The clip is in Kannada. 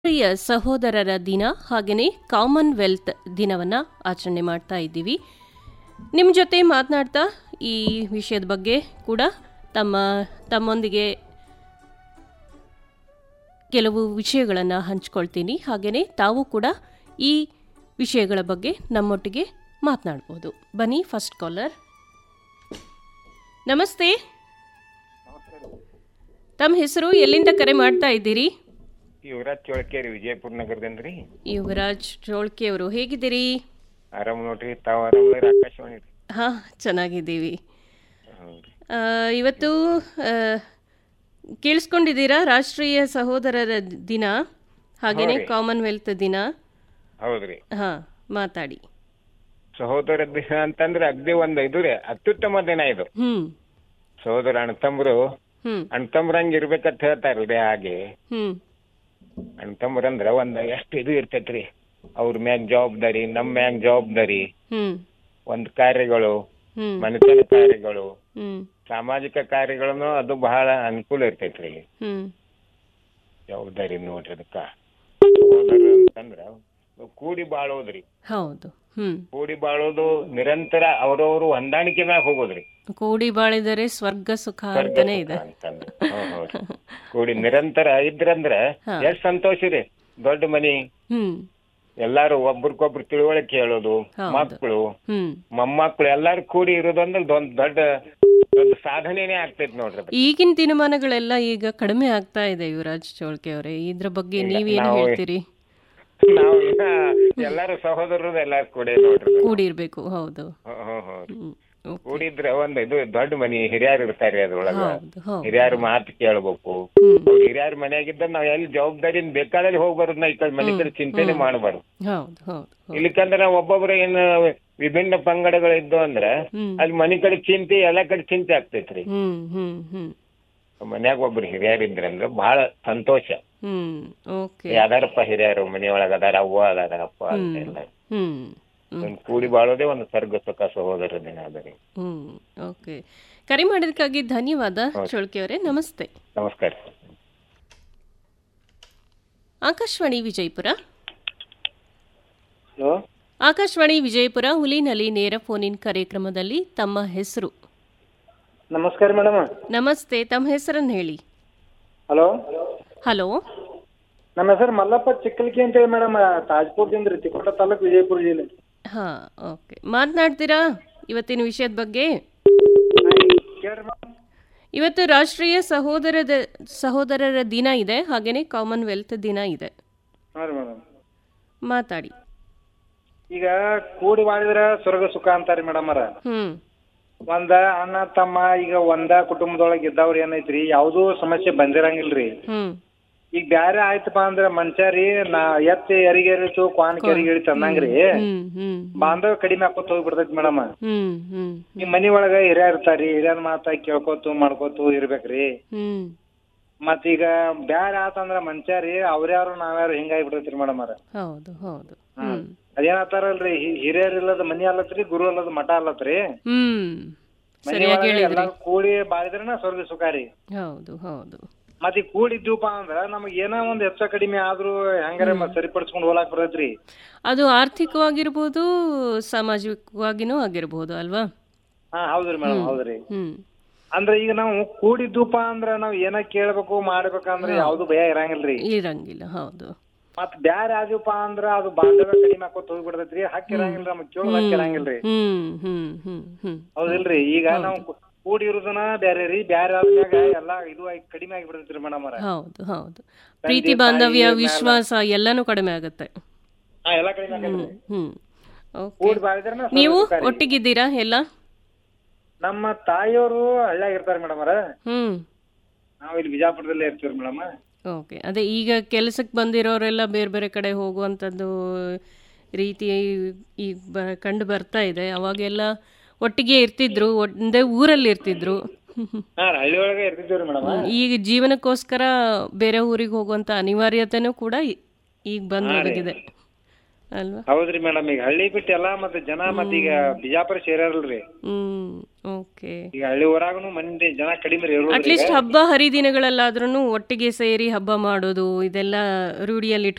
ರಾಷ್ಟ್ರೀಯ ಸಹೋದರರ ದಿನ ಹಾಗೆಯೇ ಕಾಮನ್ವೆಲ್ತ್ ದಿನವನ್ನು ಆಚರಣೆ ಮಾಡ್ತಾ ಇದ್ದೀವಿ ನಿಮ್ಮ ಜೊತೆ ಮಾತನಾಡ್ತಾ ಈ ವಿಷಯದ ಬಗ್ಗೆ ಕೂಡ ತಮ್ಮ ತಮ್ಮೊಂದಿಗೆ ಕೆಲವು ವಿಷಯಗಳನ್ನು ಹಂಚ್ಕೊಳ್ತೀನಿ ಹಾಗೆಯೇ ತಾವು ಕೂಡ ಈ ವಿಷಯಗಳ ಬಗ್ಗೆ ನಮ್ಮೊಟ್ಟಿಗೆ ಮಾತನಾಡ್ಬೋದು ಬನ್ನಿ ಫಸ್ಟ್ ಕಾಲರ್ ನಮಸ್ತೆ ತಮ್ಮ ಹೆಸರು ಎಲ್ಲಿಂದ ಕರೆ ಮಾಡ್ತಾ ಇದ್ದೀರಿ ಯುವರಾಜ್ ಚೋಳಕೇರಿ ವಿಜಯಪುರ ನಗರದಿಂದ ರೀ ಯುವರಾಜ್ ಚೋಳ್ಕೆ ಅವರು ಹೇಗಿದ್ದೀರಿ ಆರಾಮ್ ನೋಡ್ರಿ ತಾವು ಆರಾಮ ಆಕಾಶವಾಣಿ ರೀ ಹಾಂ ಚೆನ್ನಾಗಿದ್ದೀವಿ ಹೌದ್ರಿ ಆ, ಇವತ್ತು ಆ, ಕೇಳಿಸ್ಕೊಂಡಿದ್ದೀರಾ ರಾಷ್ಟ್ರೀಯ ಸಹೋದರರ ದಿನ ಹಾಗೆಯೇ ಹೌದು. ಕಾಮನ್ವೆಲ್ತ್ ದಿನ ಹೌದ್ರಿ ಹಾಂ ಮಾತಾಡಿ ಸಹೋದರ ದಿನ ಅಂತಂದ್ರೆ ಅಗ್ದಿ ಒಂದ್ ಇದು ರೀ ಅತ್ಯುತ್ತಮ ದಿನ ಇದು ಹ್ಞೂ ಸಹೋದರ ಅಣ್ತಂಬ್ರು ಹ್ಞೂ ಅಣ್ತಂಬ್ರಂಗ್ ಇರ್ಬೇಕಂತ ಹೇಳ್ತಾರಲ್ರಿ ಹಾಗೆ ಹ್ಞೂ ಅಣ್ತಂಬ್ರಂದ್ರ ಒಂದ್ ಎಷ್ಟ್ ಇದು ಇರ್ತೈತ್ರಿ ಅವ್ರ ಮ್ಯಾಗ್ ಜವಾಬ್ದಾರಿ ನಮ್ ಮ್ಯಾಗ್ ಜವಾಬ್ದಾರಿ ಹ್ಞೂ ಒಂದ್ ಕಾರ್ಯಗಳು ಹ್ಞೂ ಮನುಷ್ಯನ ಕಾರ್ಯಗಳು ಹ್ಞೂ ಸಾಮಾಜಿಕ ಕಾರ್ಯಗಳನ್ನು ಅದು ಬಹಳ ಅನುಕೂಲ ಇರ್ತೈತ್ರಿ ಹ್ಞೂ ಜವಾಬ್ದಾರಿ ನೋಡ್ರಿ ಅದಕ್ಕ ಸಹೋದರ ಅಂತಂದ್ರ ಕೂಡಿ ಬಾಳೋದ್ರಿ ಹೌದು ಹ್ಞೂ ಕೂಡಿ ಬಾಳೋದು ನಿರಂತರ ಅವ್ರವ್ರು ಹೊಂದಾಣಿಕೆ ಮ್ಯಾಗ ಹೋಗೋದ್ರಿ ಕೂಡಿ ಬಾಳಿದರೆ ಸ್ವರ್ಗ ಸುಖ ಅಂತಾನೆ ಇದೆ ಅಂತಂದ್. ಹ್ಮ್, ಹೌದ್. ಕೂಡಿ ನಿರಂತರ ಇದ್ರಂದ್ರ ಹಾ. ಎಷ್ಟ್ ಸಂತೋಷ ರೀ ದೊಡ್ಡ ಮನಿ ಹ್ಞೂ ಎಲ್ಲಾರು ಒಬ್ರಿಗೊಬ್ರು ತಿಳುವಳಿಕೆ ಹೇಳೋದು ಹೌದು. ಮಕ್ಕಳು ಹ್ಞೂ ಮೊಮ್ಮಕ್ಕಳು ಎಲ್ಲಾರು ಕೂಡಿ ಇರೋದಂದ್ರೆ ದೊಡ್ಡ ದೊಡ್ಡ ದೊಡ್ಡ ಸಾಧನೆನೇ ಆಗ್ತೈತಿ ನೋಡ್ರಿ ಅದು. ಈಗಿನ ದಿನಮಾನಗಳೆಲ್ಲ ಈಗ ಕಡಿಮೆ ಆಗ್ತಾ ಇದೆ ಯುವರಾಜ್ ಚೋಳ್ಕೆ ಅವರೇ ಇದ್ರ ಬಗ್ಗೆ ನೀವೇನು ನಾವು- ಹೇಳ್ತೀರಿ ನಾವು ಇನ್ನ ಎಲ್ಲಾರು ಸಹೋದರರು ಎಲ್ಲಾರು ಕೂಡಿ ನೋಡ್ರಿ ಕೂಡಿರ್ಬೇಕು ಹೌದು ಹ್ಮ್, ಹ್ಮ್, ಹ್ಮ್. ಹ್ಮ್. ಓಕೆ. ಕೂಡಿದ್ರೆ ಒಂದ್ ಇದು ದೊಡ್ಡ ಮನಿ ಹಿರಿಯರು ಇರ್ತಾರೆ ಅದ್ರೊಳಗ ಹೌದು ಹೌದು ಹಿರಿಯರ ಮಾತು ಕೇಳ್ಬೇಕು ಹ್ಮ್. ಅವ್ರ್ ಹಿರಿಯರ ಮನ್ಯಾಗಿದ್ದ ನಾವ್ ಎಲ್ಲಿ ಜವಾಬ್ದಾರಿ ಬೇಕಾದಲ್ಲಿ ಹೋಗ್ಬಾರ್ದು ನಾ ಈ ಕಡೆ ಮನೆ ಕಡೆ ಚಿಂತೆನೆ ಮಾಡ್ಬಾರ್ದು ಹೌದು ಹೌದು ಹೌದು ಇಲ್ಲಿಕಂದ್ರೆ ನಾವ್ ಒಬ್ಬೊಬ್ರು ಏನ್ ವಿಭಿನ್ನ ಪಂಗಡಗಳು ಇದ್ದು ಅಂದ್ರ ಹ್ಮ್ ಅಲ್ಲಿ ಮನಿ ಕಡೆ ಚಿಂತೆ ಎಲ್ಲಾ ಕಡೆ ಚಿಂತೆ ಆಗ್ತೈತ್ರಿ ಹ್ಮ್ ಹ್ಮ್ ಹ್ಮ್ ಮನ್ಯಾಗ ಒಬ್ರು ಹಿರಿಯರ್ ಇದ್ರಂದ್ರ ಬಹಳ ಸಂತೋಷ ಹ್ಮ್ ಓಕೆ ಯಾವ್ದಾರಪ್ಪ ಹಿರಿಯರು ಮನೆಯೊಳಗ ಅದಾರ ಅವ್ವ ಅದಾರ ಅಪ್ಪ ಅಂತ ಎಲ್ಲ ಹ್ಮ್ ಹ್ಮ್ ಒಂದ್ ಕೂಡಿ ಬಾಳೋದೇ ಒಂದು ಸರ್ಗ ಸುಖ ಸಹೋದರ ದಿನ ಅದರಿ ಹ್ಮ್ ಓಕೆ ಕರೆ ಮಾಡಿದಕ್ಕಾಗಿ ಧನ್ಯವಾದ ಚೋಳ್ಕೆ ಅವರೇ ನಮಸ್ತೆ ನಮಸ್ಕಾರ ಆಕಾಶವಾಣಿ ವಿಜಯಪುರ ಹಲೋ ಆಕಾಶವಾಣಿ ವಿಜಯಪುರ ಹುಲಿನಲ್ಲಿ ನೇರ ಫೋನ್ ಇನ್ ಕಾರ್ಯಕ್ರಮದಲ್ಲಿ ತಮ್ಮ ಹೆಸರು ನಮಸ್ಕಾರ ಮೇಡಮ್ ನಮಸ್ತೆ ತಮ್ಮ ಹೆಸರನ್ನು ಹೇಳಿ ಹಲೋ ಹಲೋ ನಮ್ಮ ಹೆಸರು ಮಲ್ಲಪ್ಪ ಚಿಕ್ಕಲ್ಕಿ ಅಂತ ಹೇಳಿ ಮೇಡಮ್ ತಾಜ್ಪುರದಿಂದ ರೀ ತಿಕೋಟ ತಾಲೂಕು ವಿಜಯಪುರ ಜಿಲ್ಲೆ ಹಾ ಓಕೆ ಮಾತನಾಡ್ತೀರಾ ಇವತ್ತಿನ ವಿಷಯದ ಬಗ್ಗೆ ಕೇಳ್ರಿ ಮೇಡಮ್ ಇವತ್ತು ರಾಷ್ಟ್ರೀಯ ಸಹೋದರದ ಸಹೋದರರ ದಿನ ಇದೆ ಹಾಗೆಯೇ ಕಾಮನ್ವೆಲ್ತ್ ದಿನ ಇದೆ ಹಾಂ ರೀ ಮೇಡಮ್ ಮಾತಾಡಿ ಈಗ ಕೂಡಿ ಮಾಡಿದ್ರ ಸ್ವರ್ಗ ಸುಖ ಅಂತಾರಿ ಮೇಡಮ್ ಅರ ಹ್ಮ್ ಒಂದ ಅಣ್ಣ ತಮ್ಮ ಈಗ ಒಂದ ಕುಟುಂಬದೊಳಗೆ ಇದ್ದವ್ರ ಏನೈತ್ರಿ ಯಾವ್ದೂ ಸಮಸ್ಯೆ ಬಂದಿರಂಗಿಲ್ರಿ ಹ್ಮ್ ಈಗ ಬ್ಯಾರೆ ಆಯ್ತಪ್ಪ ಅಂದ್ರ ಮನುಷ್ಯ ರೀ ನಾ ಎತ್ತಿ ಎರಿಗೇರಿತು ಕ್ವಾನ್ ಕೆರಿಗೇರಿ ತಂದಂಗ್ರಿ ಹ್ಮ್ ಹ್ಮ್ ಬಾಂಧವ್ಯ ಕಡಿಮೆ ಹಾಕೋತ ಹೋಗ್ಬಿಡ್ತೈತಿ ಮೇಡಮ್ ಹ್ಮ್ ಹ್ಮ್ ಈ ಮನಿ ಒಳಗ ಹಿರಿಯರ್ ಇರ್ತಾರಿ ಹಿರಿಯರ್ ಮಾತ ಕೇಳ್ಕೊತು ಮಾಡ್ಕೋತು ಇರ್ಬೇಕ್ರಿ ಹ್ಮ್ ಮತ್ತೀಗ ಬ್ಯಾರೆ ಆತಂದ್ರ ಮನುಷ್ಯ ರೀ ಅವ್ರ್ಯಾರು ನಾವ್ಯಾರು ಹಿಂಗಾಗಿ ಬಿಡ್ತೈತ್ರಿ ಮೇಡಮ್ ಅವ್ರ ಹೌದು ಹೌದು ಹ್ಮ್ ಅದೇನತ್ತಾರಲ್ರಿ ಹಿ- ಹಿರಿಯರ್ ಇಲ್ಲದ ಮನಿ ಅಲ್ಲತ್ರಿ ಗುರು ಅಲ್ಲದ ಮಠ ಅಲ್ಲತ್ರಿ ಹ್ಮ್ ಮನಿ ಸರಿಯಾಗಿ ಒಳಗ ಹೇಳಿದ್ರಿ ಎಲ್ಲಾರು ಕೂಡಿ ಬಾಳಿದ್ರನ ಸ್ವರ್ಗ ಸುಖ ರೀ ಹೌದು ಹೌದು ಮತ್ ಈಗ ಕೂಡಿದ್ದೀವಪ್ಪ ಅಂದ್ರ ನಮಗ್ ಏನೋ ಒಂದ್ ಹೆಚ್ಚ ಕಡಿಮೆ ಆದ್ರೂ ಹೆಂಗಾರ ಮತ್ ಸರಿಪಡಿಸ್ಕೊಂಡ್ ಹೋಲಾಕ್ ಬರ್ತೈತ್ರಿ ಅದು ಆರ್ಥಿಕವಾಗಿರ್ಬೋದು ಸಾಮಾಜಿಕವಾಗಿನೂ ಆಗಿರ್ಬೋದು ಅಲ್ವಾ ಹಾ ಹೌದ್ರಿ ಮೇಡಮ್ ಹೌದ್ರಿ ಹ್ಮ್ ಅಂದ್ರ ಈಗ ನಾವು ಕೂಡಿದ್ದೀವಪ್ಪ ಅಂದ್ರ ನಾವ್ ಏನ ಕೇಳ್ಬೇಕು ಮಾಡ್ಬೇಕಂದ್ರ ಯಾವ್ದು ಭಯ ಇರಂಗಿಲ್ರಿ ಇರಂಗಿಲ್ಲ ಹೌದು ಮತ್ ಬ್ಯಾರೆ ಆದಿವಪ್ಪ ಅಂದ್ರ ಅದು ಬಾಂಧವ್ಯ ಕಡಿಮೆ ಹಾಕೋತ ಹೋಗ್ಬಿಡ್ತೈತ್ರಿ ಹಕ್ಕ್ ಇರಂಗಿಲ್ರಿ ನಮಗ್ ಕೇಳೋದ್ ಹಕ್ಕ್ ಇರಂಗಿಲ್ರಿ ಹ್ಮ್ ಹ್ಮ್ ಹ್ಮ್ ಹ್ಮ್ ಹೌದಿಲ್ರಿ ಈಗ ನಾವು ಕು- ಕೂಡಿರೋದನ ಬ್ಯಾರೆ ರೀ ಬ್ಯಾರೆ ಆದ್ಮ್ಯಾಗ ಎಲ್ಲಾ ಇದು ಆಗಿ ಕಡಿಮೆ ಆಗಿಬಿಡ್ತೈತ್ರಿ ಮೇಡಮ್ ಅವ್ರ ಹೌದು ಹೌದು ಪ್ರೀತಿ ಬಾಂಧವ್ಯ ವಿಶ್ವಾಸ ಎಲ್ಲಾನು ಕಡಿಮೆ ಆಗುತ್ತೆ ಹಾ ಎಲ್ಲಾ ಕಡಿಮೆ ಆಗಲ್ರಿ ಹ್ಮ್ ಓಕೆ ಕೂಡಿ ಬಾಳಿದ್ರನ ನೀವು ಒಟ್ಟಿಗಿದ್ದೀರಾ ಎಲ್ಲ ನಮ್ಮ ತಾಯಿಯವರು ಹಳ್ಳ್ಯಾಗ ಇರ್ತಾರ ಮೇಡಮ್ ಅವ್ರ ಹ್ಮ್ ನಾವ್ ಇಲ್ಲಿ ಬಿಜಾಪುರದಲ್ಲೇ ಇರ್ತೀವಿ ಮೇಡಮ್ ಓಕೆ ಅದೇ ಈಗ ಕೆಲಸಕ್ಕೆ ಬಂದಿರೋರೆಲ್ಲ ಬೇರೆ ಬೇರೆ ಕಡೆ ಹೋಗುವಂಥದ್ದು ರೀತಿ ಈಗ ಬ ಕಂಡು ಬರ್ತಾ ಇದೆ ಅವಾಗೆಲ್ಲ ಒಟ್ಟಿಗೆ ಇರ್ತಿದ್ರು ಒಂದೇ ಊರಲ್ಲಿ ಇರ್ತಿದ್ರು ಹಾ ಹಳ್ಳಿ ಒಳಗೆ ಇರ್ತಿದ್ದೀವ್ರಿ ಮೇಡಮ್ ಈಗ ಜೀವನಕ್ಕೋಸ್ಕರ ಬೇರೆ ಊರಿಗೆ ಹೋಗುವಂಥ ಅನಿವಾರ್ಯತೆನೂ ಕೂಡ ಈ- ಈಗ ಬಂದು ಒದಗಿದೆ ಅಲ್ವಾ ಹೌದ್ರಿ ಮೇಡಮ್ ಈಗ ಹಳ್ಳಿ ಬಿಟ್ಟು ಎಲ್ಲಾ ಮತ್ತೆ ಜನ ಮತ್ತ್ ಈಗ ಬಿಜಾಪುರ ಸೇರ್ಯಾರಲ್ರಿ ಹ್ಮ್ ಓಕೆ ಈಗ ಹಳ್ಳಿ ಊರಾಗನು ಮಂದಿ ಜನ ಕಡಿಮೆ ರೀ ಇರೋದ್ರಿ ಅಟ್ಲೀಸ್ಟ್ ಹಬ್ಬ ಹರಿದಿನಗಳಲ್ಲಾದ್ರೂ ಒಟ್ಟಿಗೆ ಸೇರಿ ಹಬ್ಬ ಮಾಡೋದು ಇದೆಲ್ಲ ರೂಢಿಯಲ್ಲಿ